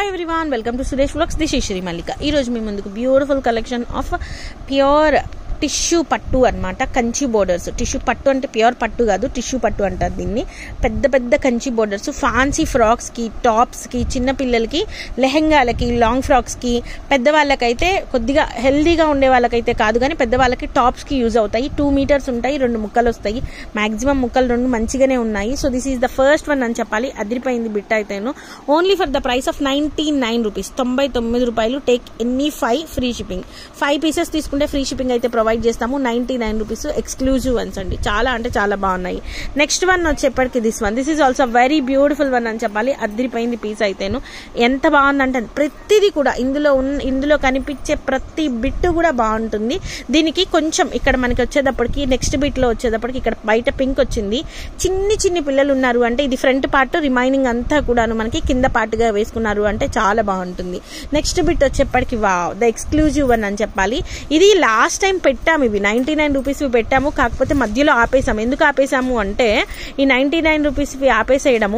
hi everyone welcome to Suresh vlogs this Shri Mallika ఈ రోజు మీ ముందుకు beautiful collection of pure tissue పట్టు అన్నమాట కంచి బోర్డర్స్ టిష్యూ పట్టు అంటే ప్యూర్ పట్టు కాదు టిష్యూ పట్టు అంటారు దీన్ని పెద్ద పెద్ద కంచి బోర్డర్స్ ఫ్యాన్సీ ఫ్రాక్స్కి టాప్స్కి చిన్న పిల్లలకి లెహెంగాలకి లాంగ్ ఫ్రాక్స్కి పెద్దవాళ్ళకైతే కొద్దిగా హెల్దీగా ఉండే వాళ్ళకైతే కాదు కానీ పెద్దవాళ్ళకి టాప్స్కి యూజ్ అవుతాయి టూ మీటర్స్ ఉంటాయి రెండు ముక్కలు వస్తాయి మాక్సిమం ముక్కలు రెండు మంచిగానే ఉన్నాయి so this is the first one అని చెప్పాలి అదిరిపోయింది బిట్ అయితేను only for the price of ninety nine rupees తొంభై తొమ్మిది రూపాయలు take any five free shipping five pieces తీసుకుంటే ఫ్రీ షిప్పింగ్ అయితే ప్రొవైడ్ చేస్తాము ninety nine rupees exclusive ones అండి చాలా అంటే చాలా బాగున్నాయి నెక్స్ట్ వన్ వచ్చేప్పటికి this one this is also very beautiful one అని చెప్పాలి అదిరిపోయింది పీస్ అయితేను ఎంత బాగుందంటే ప్రతిదీ కూడా ఇందులో ఉన్న ఇందులో కనిపించే ప్రతి బిట్ కూడా బాగుంటుంది దీనికి కొంచెం ఇక్కడ మనకి వచ్చేటప్పటికి నెక్స్ట్ బిట్లో వచ్చేటప్పటికి ఇక్కడ బయట పింక్ వచ్చింది చిన్ని చిన్ని పిల్లలు ఉన్నారు అంటే ఇది ఫ్రంట్ పార్ట్ రిమైనింగ్ అంతా కూడాను మనకి కింద పార్ట్గా వేసుకున్నారు అంటే చాలా బాగుంటుంది నెక్స్ట్ బిట్ వచ్చేప్పటికి వా ద ఎక్స్క్లూజివ్ వన్ అని చెప్పాలి ఇది లాస్ట్ టైం పెట్టాము ఇవి నైంటీ నైన్ రూపీస్ పెట్టాము కాకపోతే మధ్యలో ఆపేసాము ఎందుకు ఆపేసాము అంటే ఈ నైంటీ నైన్ రూపీస్ ఆపేసేయడము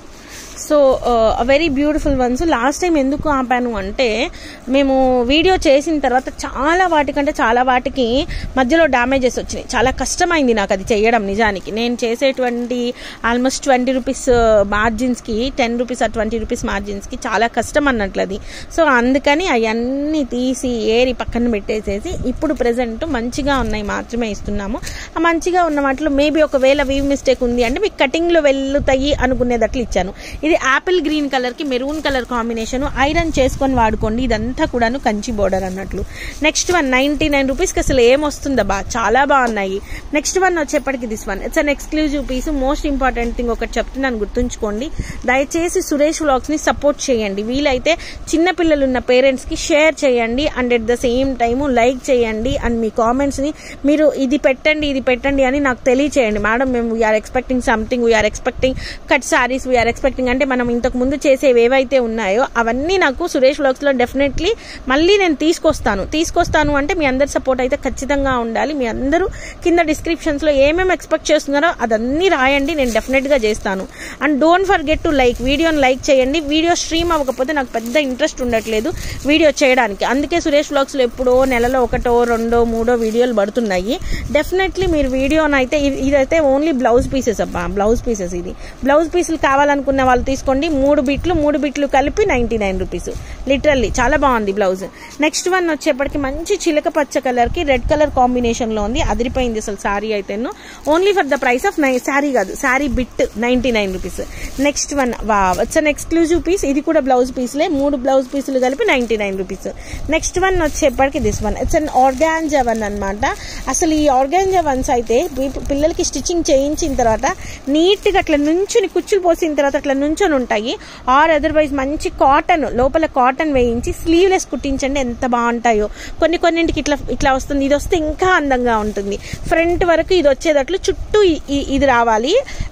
so very beautiful ones last time ఎందుకు ఆపాను అంటే మేము వీడియో చేసిన తర్వాత చాలా వాటికంటే చాలా వాటికి మధ్యలో డ్యామేజెస్ వచ్చినాయి చాలా కష్టమైంది నాకు అది చేయడం నిజానికి నేను చేసేటువంటి ఆల్మోస్ట్ ట్వంటీ రూపీస్ మార్జిన్స్కి టెన్ రూపీస్ ఆ ట్వంటీ రూపీస్ మార్జిన్స్కి చాలా కష్టం అన్నట్లు అది సో అందుకని అవన్నీ తీసి ఏరి పక్కన పెట్టేసేసి ఇప్పుడు ప్రజెంట్ మంచిగా ఉన్నాయి మాత్రమే ఇస్తున్నాము ఆ మంచిగా ఉన్న వాటిలో మేబీ ఒకవేళ వీవ్ మిస్టేక్ ఉంది అంటే మీకు కటింగ్లో వెళ్తాయి అనుకునేటట్లు ఇచ్చాను ఇది యాపిల్ గ్రీన్ కలర్ కి మెరూన్ కలర్ కాంబినేషన్ ఐరన్ చేసుకొని వాడుకోండి ఇదంతా కూడాను కంచి బోర్డర్ అన్నట్లు నెక్స్ట్ వన్ నైన్టీ నైన్ రూపీస్కి అసలు ఏం వస్తుందబ్బా చాలా బాగున్నాయి నెక్స్ట్ వన్ వచ్చేప్పటికి this one it's an exclusive piece most important thing ఒకటి చెప్తున్నాను గుర్తుంచుకోండి దయచేసి సురేష్ వ్లాగ్స్ ని సపోర్ట్ చేయండి వీలైతే చిన్న పిల్లలు ఉన్న పేరెంట్స్ కి షేర్ చేయండి and at the same time like చేయండి అండ్ మీ కామెంట్స్ ని మీరు ఇది పెట్టండి ఇది పెట్టండి అని నాకు తెలియచేయండి మేడం మేము we are expecting something we are expecting cut saris we are expecting అంటే మనం ఇంతకు ముందు చేసేవి ఏవైతే ఉన్నాయో అవన్నీ నాకు సురేష్ వ్లాగ్స్ లో డెఫినెట్లీ మళ్ళీ నేను తీసుకొస్తాను తీసుకొస్తాను అంటే మీ అందరి సపోర్ట్ అయితే ఖచ్చితంగా ఉండాలి మీ అందరూ కింద డిస్క్రిప్షన్స్ లో ఏమేమి ఎక్స్పెక్ట్ చేస్తున్నారో అదన్నీ రాయండి నేను డెఫినెట్ గా చేస్తాను and don't forget to like వీడియోని లైక్ చేయండి వీడియో స్ట్రీమ్ అవ్వకపోతే నాకు పెద్ద ఇంట్రెస్ట్ ఉండట్లేదు వీడియో చేయడానికి అందుకే సురేష్ వ్లాగ్స్ లో ఎప్పుడో నెలలో ఒకటో రెండో మూడో వీడియోలు పడుతున్నాయి డెఫినెట్లీ మీరు వీడియోనైతే ఇదైతే ఓన్లీ బ్లౌజ్ పీసెస్ అబ్బా బ్లౌజ్ పీసెస్ ఇది బ్లౌజ్ పీసులు కావాలనుకున్న వాళ్ళు తీసుకోండి మూడు బిట్లు మూడు బిట్లు కలిపి నైన్టీ నైన్ రూపీస్ లిటరల్లీ చాలా బాగుంది బ్లౌజ్ నెక్స్ట్ వన్ వచ్చేప్పటికి మంచి చిలక పచ్చ కలర్ కి రెడ్ కలర్ కాంబినేషన్ లో ఉంది అదిరిపోయింది అసలు శారీ అయితేను only for the price of నై శారీ కాదు sari bit ninety nine rupees next one wow it's an exclusive piece ఇది కూడా బ్లౌజ్ పీస్లే మూడు బ్లౌజ్ పీసులు కలిపి ninety nine rupees next one వచ్చేప్పటికి this one it's an organza one అనమాట అసలు ఈ ఆర్గాన్జా వన్స్ అయితే పిల్లలకి స్టిచ్చింగ్ చేయించిన తర్వాత నీట్గా అట్లా నుంచుని కుచ్చులు పోసిన తర్వాత అట్లా నుంచొని ఉంటాయి ఆర్ అదర్వైజ్ మంచి కాటన్ లోపల కాటన్ వేయించి స్లీవ్లెస్ కుట్టించండి ఎంత బాగుంటాయో కొన్ని కొన్నింటికి ఇట్లా ఇట్లా వస్తుంది ఇది వస్తే ఇంకా అందంగా ఉంటుంది ఫ్రంట్ వరకు ఇది వచ్చేటట్లు చుట్టూ ఇది రావాలి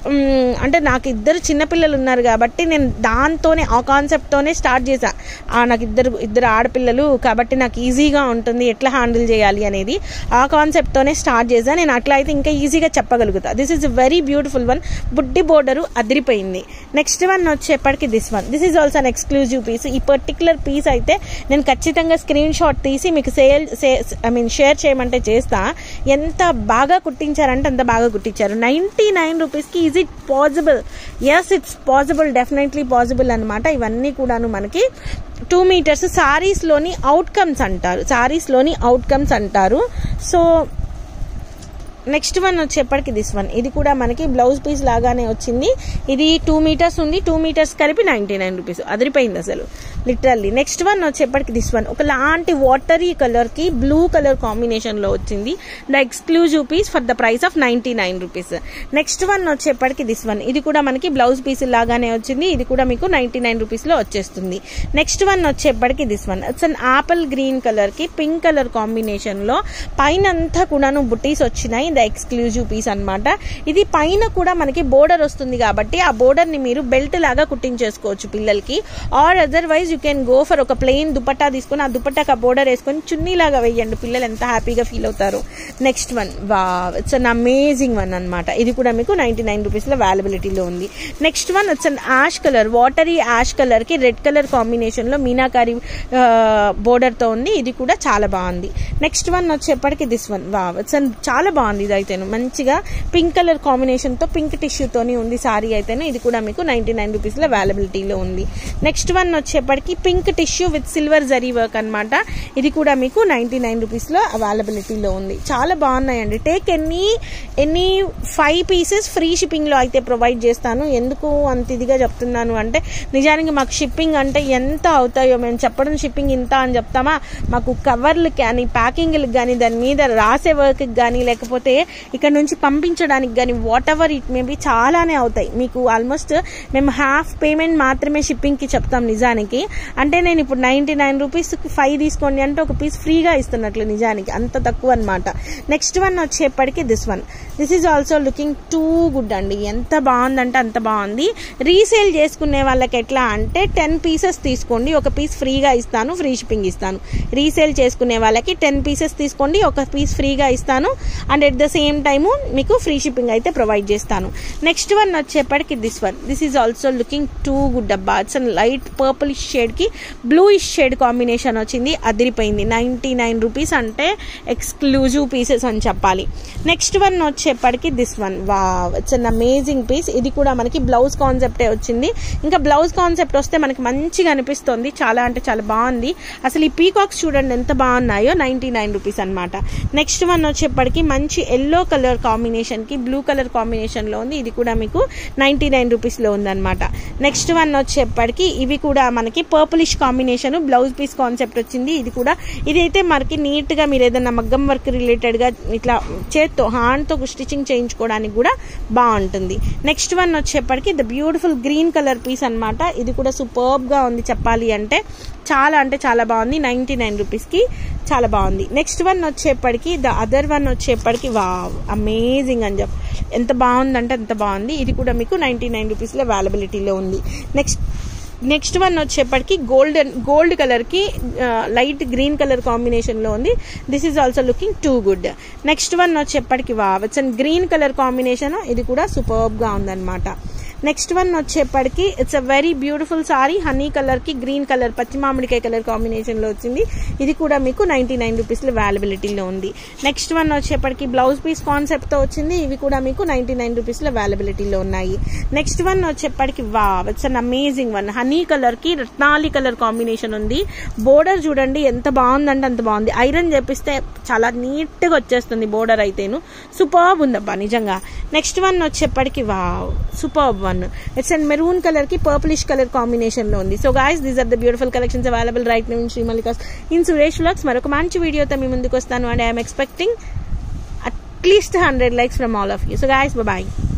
అంటే నాకు ఇద్దరు చిన్నపిల్లలు ఉన్నారు కాబట్టి నేను దాంతోనే ఆ కాన్సెప్ట్తోనే స్టార్ట్ చేశా నాకు ఇద్దరు ఇద్దరు ఆడపిల్లలు కాబట్టి నాకు ఈజీగా ఉంటుంది ఎట్లా హ్యాండిల్ చేయాలి అనేది ఆ కాన్సెప్ట్తోనే స్టార్ట్ చేశా నేను అట్లా అయితే ఇంకా ఈజీగా చెప్పగలుగుతా this is very beautiful one బుడ్డి బోర్డరు అదిరిపోయింది నెక్స్ట్ వన్ వచ్చేప్పటికి this one this is also an exclusive piece ఈ పర్టికులర్ పీస్ అయితే నేను ఖచ్చితంగా స్క్రీన్ షాట్ తీసి మీకు సేల్ ఐ మీన్ షేర్ చేయమంటే చేస్తా ఎంత బాగా కుట్టించారంటే అంత బాగా కుట్టించారు నైంటీ నైన్ రూపీస్కి is it possible yes it's possible definitely possible అనమాట ఇవన్నీ కూడాను మనకి టూ మీటర్స్ సారీస్లోని అవుట్కమ్స్ అంటారు సారీస్లోని అవుట్కమ్స్ అంటారు సో నెక్స్ట్ వన్ వచ్చేప్పటికి దిస్ వన్ ఇది కూడా మనకి బ్లౌజ్ పీస్ లాగానే వచ్చింది ఇది టూ మీటర్స్ ఉంది టూ మీటర్స్ కలిపి నైంటీ నైన్ రూపీస్ అదిరిపోయింది అసలు లిటరల్లీ నెక్స్ట్ వన్ వచ్చేప్పటికి దిస్ వన్ ఒక లాంటి వాటరీ కలర్ కి బ్లూ కలర్ కాంబినేషన్ లో వచ్చింది the exclusive piece for the price of ninety nine rupees next one వచ్చేప్పటికి దిస్ వన్ ఇది కూడా మనకి బ్లౌజ్ పీస్ లాగానే వచ్చింది ఇది కూడా మీకు నైన్టీ నైన్ రూపీస్ లో వచ్చేస్తుంది నెక్స్ట్ వన్ వచ్చేప్పటికి this one it's an apple green colour కి పింక్ కలర్ కాంబినేషన్ లో పైన అంతా కూడాను బుటీస్ వచ్చినాయి ద ఎక్స్క్లూజివ్ పీస్ అన్నమాట ఇది పైన కూడా మనకి బోర్డర్ వస్తుంది కాబట్టి ఆ border ని మీరు బెల్ట్ లాగా కుట్టించేసుకోవచ్చు పిల్లలకి or otherwise you can go for ఒక ప్లెయిన్ దుపట్టా తీసుకొని ఆ దుపట్టాకి ఆ బోర్డర్ వేసుకొని చున్నీ లాగా వేయండి పిల్లలు ఎంత హ్యాపీగా ఫీల్ అవుతారు next one wow it's an amazing one అనమాట ఇది కూడా మీకు నైంటీ నైన్ రూపీస్లో అవైలబిలిటీలో ఉంది next one it's an ash colour watery ash కలర్కి రెడ్ కలర్ కాంబినేషన్లో మీనాకారి బోర్డర్తో ఉంది ఇది కూడా చాలా బాగుంది నెక్స్ట్ వన్ వచ్చేప్పటికి this one wow it's an చాలా బాగుంది ఇది అయితేను మంచిగా పింక్ కలర్ కాంబినేషన్తో పింక్ టిష్యూతోని ఉంది సారీ అయితేనే ఇది కూడా మీకు నైంటీ నైన్ రూపీస్లో అవైలబిలిటీలో ఉంది నెక్స్ట్ వన్ వచ్చేప్పటికి pink tissue with silver zari work అనమాట ఇది కూడా మీకు నైంటీ నైన్ రూపీస్లో అవైలబిలిటీలో ఉంది చాలా బాగున్నాయండి టేక్ ఎన్ని ఎన్ని ఫైవ్ పీసెస్ ఫ్రీ షిప్పింగ్లో అయితే ప్రొవైడ్ చేస్తాను ఎందుకు అంత ఇదిగా చెప్తున్నాను అంటే నిజానికి మాకు షిప్పింగ్ అంటే ఎంత అవుతాయో మేము చెప్పడం షిప్పింగ్ ఇంత అని చెప్తామా మాకు కవర్లు కానీ ప్యాకింగ్లకు కానీ దాని మీద రాసే వర్క్కి కానీ లేకపోతే ఇక్కడ నుంచి పంపించడానికి కానీ వాట్ ఎవర్ ఇట్ మేబీ చాలానే అవుతాయి మీకు ఆల్మోస్ట్ మేము హాఫ్ పేమెంట్ మాత్రమే షిప్పింగ్కి చెప్తాం నిజానికి అంటే నేను ఇప్పుడు నైంటీ నైన్ రూపీస్కి ఫైవ్ తీసుకోండి అంటే ఒక పీస్ ఫ్రీగా ఇస్తున్నట్లు నిజానికి అంత తక్కువ అనమాట నెక్స్ట్ వన్ వచ్చేప్పటికి this one this is also looking too good అండి ఎంత బాగుందంటే అంత బాగుంది రీసేల్ చేసుకునే వాళ్ళకి ఎట్లా అంటే టెన్ పీసెస్ తీసుకోండి ఒక పీస్ ఫ్రీగా ఇస్తాను ఫ్రీ షిప్పింగ్ ఇస్తాను రీసేల్ చేసుకునే వాళ్ళకి టెన్ పీసెస్ తీసుకోండి ఒక పీస్ ఫ్రీగా ఇస్తాను and at the same time మీకు ఫ్రీ షిప్పింగ్ అయితే ప్రొవైడ్ చేస్తాను నెక్స్ట్ వన్ వచ్చేప్పటికి this one this is also looking too good అబ్బా ఇట్స్ లైట్ పర్పుల్ షేడ్కి బ్లూ షేడ్ కాంబినేషన్ వచ్చింది అదిరిపోయింది నైంటీ నైన్ రూపీస్ అంటే ఎక్స్క్లూజివ్ పీసెస్ అని చెప్పాలి నెక్స్ట్ వన్ వచ్చేప్పటికి this one wow it's an amazing piece ఇది కూడా మనకి బ్లౌజ్ కాన్సెప్టే వచ్చింది ఇంకా బ్లౌజ్ కాన్సెప్ట్ వస్తే మనకి మంచిగా అనిపిస్తుంది చాలా అంటే చాలా బాగుంది అసలు ఈ పీకాక్స్ చూడండి ఎంత బాగున్నాయో నైంటీ నైన్ రూపీస్ అనమాట నెక్స్ట్ వన్ వచ్చేప్పటికి మంచి ఎల్లో కలర్ కాంబినేషన్కి బ్లూ కలర్ కాంబినేషన్లో ఉంది ఇది కూడా మీకు నైంటీ నైన్ రూపీస్లో ఉందన్నమాట నెక్స్ట్ వన్ వచ్చేప్పటికి ఇవి కూడా మనకి purplish combination blouse piece concept వచ్చింది ఇది కూడా ఇదైతే మనకి నీట్గా మీరు ఏదైనా మగ్గం వర్క్ రిలేటెడ్గా ఇట్లా చేత్తో హ్యాండ్తో స్టిచ్చింగ్ చేయించుకోవడానికి కూడా బాగుంటుంది నెక్స్ట్ వన్ వచ్చేప్పటికి the beautiful green colour piece అనమాట ఇది కూడా సూపర్బ్గా ఉంది చెప్పాలి అంటే చాలా అంటే చాలా బాగుంది నైంటీ నైన్ రూపీస్కి చాలా బాగుంది నెక్స్ట్ వన్ వచ్చేప్పటికి ద అదర్ వన్ వచ్చేప్పటికి వా అమేజింగ్ అని చెప్పి ఎంత బాగుందంటే అంత బాగుంది ఇది కూడా మీకు నైంటీ నైన్ రూపీస్లో అవైలబిలిటీలో ఉంది నెక్స్ట్ నెక్స్ట్ వన్ వచ్చేప్పటికి గోల్డెన్ గోల్డ్ కలర్కి లైట్ గ్రీన్ కలర్ కాంబినేషన్లో ఉంది this is also looking too good next one వచ్చేప్పటికి wow it's and green colour combination ఇది కూడా సూపర్బ్గా ఉందన్నమాట నెక్స్ట్ వన్ వచ్చేప్పటికి it's a very beautiful sari honey కలర్కి గ్రీన్ కలర్ పచ్చి మామిడికాయ కలర్ కాంబినేషన్లో వచ్చింది ఇది కూడా మీకు నైంటీ నైన్ రూపీస్లో అవైలబిలిటీలో ఉంది నెక్స్ట్ వన్ వచ్చేప్పటికి బ్లౌజ్ పీస్ కాన్సెప్ట్తో వచ్చింది ఇవి కూడా మీకు నైంటీ నైన్ రూపీస్లో అవైలబిలిటీలో ఉన్నాయి నెక్స్ట్ వన్ వచ్చేప్పటికి wow it's an amazing one honey కలర్కి రత్నాలి కలర్ కాంబినేషన్ ఉంది బోర్డర్ చూడండి ఎంత బాగుందంటే అంత బాగుంది ఐరన్ చేపిస్తే చాలా నీట్గా వచ్చేస్తుంది బోర్డర్ అయితేను సూపర్బ్ ఉందబ్బా నిజంగా నెక్స్ట్ వన్ వచ్చేప్పటికి వా superb one it's and maroon colour కి పర్పులిష్ కలర్ కాంబినేషన్ లో ఉంది so guys these are the beautiful collections available right నూ శ్రీమల్లికాస్ ఇన్ సురేష్ వ్లాగ్స్ మరొక మంచి వీడియోతో మీ ముందుకు వస్తాను and I'm expecting at least hundred likes from all of you so guys bye